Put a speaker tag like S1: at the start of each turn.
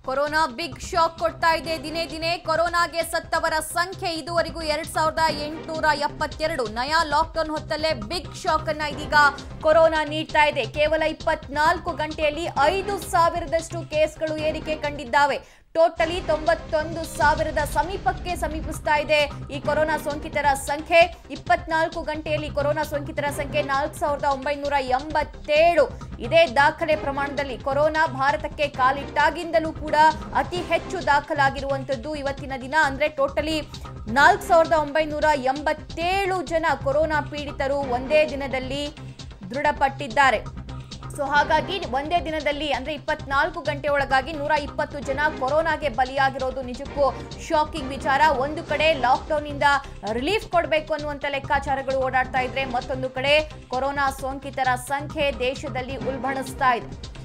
S1: corona big shock ಕೊಡ್ತಾ ಇದೆ ದಿನೇ ದಿನೇ ಕೊರೋನಾಗೆ ಸತ್ತವರ ಸಂಖ್ಯೆ ಇದುವರೆಗೂ ಎರಡ್ ಸಾವಿರದ ಎಂಟುನೂರ ಎಪ್ಪತ್ತೆರಡು ನಯಾ ಲಾಕ್ಡೌನ್ ಹೊತ್ತಲ್ಲೇ ಬಿಗ್ ಶಾಕ್ ಅನ್ನ ಇದೀಗ ಕೊರೋನಾ ನೀಡ್ತಾ ಇದೆ ಕೇವಲ ಇಪ್ಪತ್ನಾಲ್ಕು ಗಂಟೆಯಲ್ಲಿ ಐದು ಸಾವಿರದಷ್ಟು ಕೇಸ್ಗಳು ಏರಿಕೆ ಕಂಡಿದ್ದಾವೆ ಟೋಟಲಿ ತೊಂಬತ್ತೊಂದು ಸಾವಿರದ ಸಮೀಪಕ್ಕೆ ಸಮೀಪಿಸ್ತಾ ಇದೆ ಈ ಕೊರೋನಾ ಸೋಂಕಿತರ ಸಂಖ್ಯೆ ಇಪ್ಪತ್ನಾಲ್ಕು ಗಂಟೆಯಲ್ಲಿ ಕೊರೋನಾ ಸೋಂಕಿತರ ಸಂಖ್ಯೆ ನಾಲ್ಕು ಸಾವಿರದ ಒಂಬೈನೂರ ಎಂಬತ್ತೇಳು ಇದೇ ದಾಖಲೆ ಪ್ರಮಾಣದಲ್ಲಿ ಕೊರೋನಾ ಭಾರತಕ್ಕೆ ಕಾಲಿಟ್ಟಾಗಿಂದಲೂ ಕೂಡ ಅತಿ ಹೆಚ್ಚು ದಾಖಲಾಗಿರುವಂತದ್ದು ಇವತ್ತಿನ ದಿನ ಅಂದ್ರೆ ಟೋಟಲಿ ನಾಲ್ಕು ಸಾವಿರದ ಒಂಬೈನೂರ ಎಂಬತ್ತೇಳು ಜನ ಕೊರೋನಾ ಪೀಡಿತರು ಒಂದೇ ದಿನದಲ್ಲಿ ದೃಢಪಟ್ಟಿದ್ದಾರೆ ಸೊ ಹಾಗಾಗಿ ಒಂದೇ ದಿನದಲ್ಲಿ ಅಂದ್ರೆ ಇಪ್ಪತ್ನಾಲ್ಕು ಗಂಟೆ ಒಳಗಾಗಿ ನೂರ ಇಪ್ಪತ್ತು ಜನ ಕೊರೋನಾಗೆ ಬಲಿಯಾಗಿರೋದು ನಿಜಕ್ಕೂ ಶಾಕಿಂಗ್ ವಿಚಾರ ಒಂದು ಕಡೆ ಲಾಕ್ಡೌನ್ ಇಂದ ರಿಲೀಫ್ ಕೊಡಬೇಕು ಅನ್ನುವಂತ ಲೆಕ್ಕಾಚಾರಗಳು ಓಡಾಡ್ತಾ ಇದ್ರೆ ಮತ್ತೊಂದು ಕಡೆ ಕೊರೋನಾ ಸೋಂಕಿತರ ಸಂಖ್ಯೆ ದೇಶದಲ್ಲಿ ಉಲ್ಬಣಿಸ್ತಾ ಇದೆ